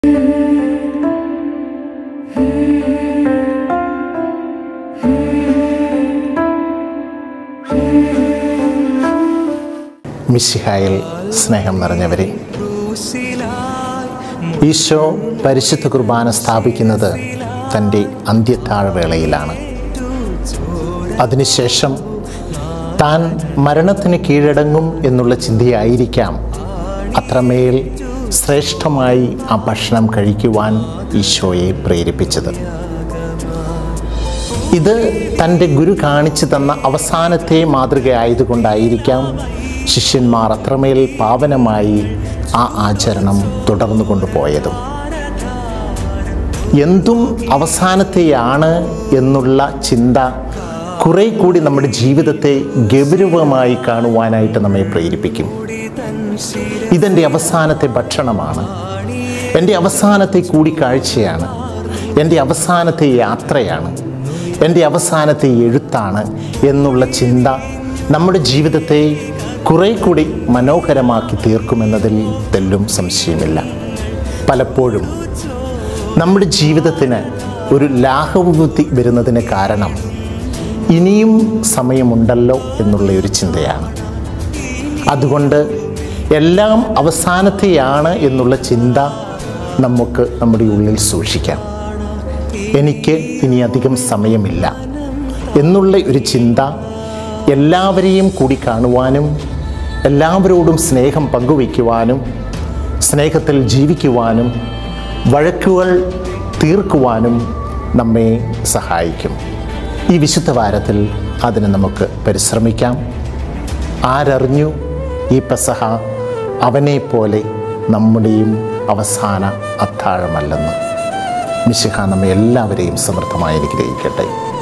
മിശിഹായിൽ സ്നേഹം നിറഞ്ഞവരെ ഈശോ പരിശുദ്ധ കുർബാന സ്ഥാപിക്കുന്നത് തൻ്റെ അന്ത്യത്താഴ്വേളയിലാണ് അതിനുശേഷം താൻ മരണത്തിന് കീഴടങ്ങും എന്നുള്ള ചിന്തയായിരിക്കാം അത്രമേൽ ശ്രേഷ്ഠമായി ആ ഭക്ഷണം കഴിക്കുവാൻ ഈശോയെ പ്രേരിപ്പിച്ചത് ഇത് തൻ്റെ ഗുരു കാണിച്ചു തന്ന അവസാനത്തെ മാതൃകയായതുകൊണ്ടായിരിക്കാം ശിഷ്യന്മാർ അത്രമേൽ പാവനമായി ആ ആചരണം തുടർന്നു കൊണ്ടുപോയതും എന്തും അവസാനത്തെയാണ് എന്നുള്ള ചിന്ത കുറെ കൂടി നമ്മുടെ ജീവിതത്തെ ഗൗരവമായി കാണുവാനായിട്ട് നമ്മെ പ്രേരിപ്പിക്കും ഇതെൻ്റെ അവസാനത്തെ ഭക്ഷണമാണ് എൻ്റെ അവസാനത്തെ കൂടിക്കാഴ്ചയാണ് എൻ്റെ അവസാനത്തെ യാത്രയാണ് എൻ്റെ അവസാനത്തെ എഴുത്താണ് എന്നുള്ള ചിന്ത നമ്മുടെ ജീവിതത്തെ കുറെ കൂടി മനോഹരമാക്കി തീർക്കുമെന്നതിൽ തെല്ലും സംശയമില്ല പലപ്പോഴും നമ്മുടെ ജീവിതത്തിന് ഒരു ലാഘവബുദ്ധി വരുന്നതിന് കാരണം ഇനിയും സമയമുണ്ടല്ലോ എന്നുള്ള ഒരു ചിന്തയാണ് അതുകൊണ്ട് എല്ലാം അവസാനത്തെയാണ് എന്നുള്ള ചിന്ത നമുക്ക് നമ്മുടെ ഉള്ളിൽ സൂക്ഷിക്കാം എനിക്ക് ഇനി അധികം സമയമില്ല എന്നുള്ള ഒരു ചിന്ത എല്ലാവരെയും കൂടി കാണുവാനും എല്ലാവരോടും സ്നേഹം പങ്കുവയ്ക്കുവാനും സ്നേഹത്തിൽ ജീവിക്കുവാനും വഴക്കുകൾ തീർക്കുവാനും നമ്മെ സഹായിക്കും ഈ വിശുദ്ധ വാരത്തിൽ അതിന് നമുക്ക് പരിശ്രമിക്കാം ആരറിഞ്ഞു ഈ പെസഹ അവനെ പോലെ നമ്മുടെയും അവസാന അത്താഴമല്ലെന്ന് മിശിഹ നമ്മെ എല്ലാവരെയും സമൃദ്ധമായി അനുഗ്രഹിക്കട്ടെ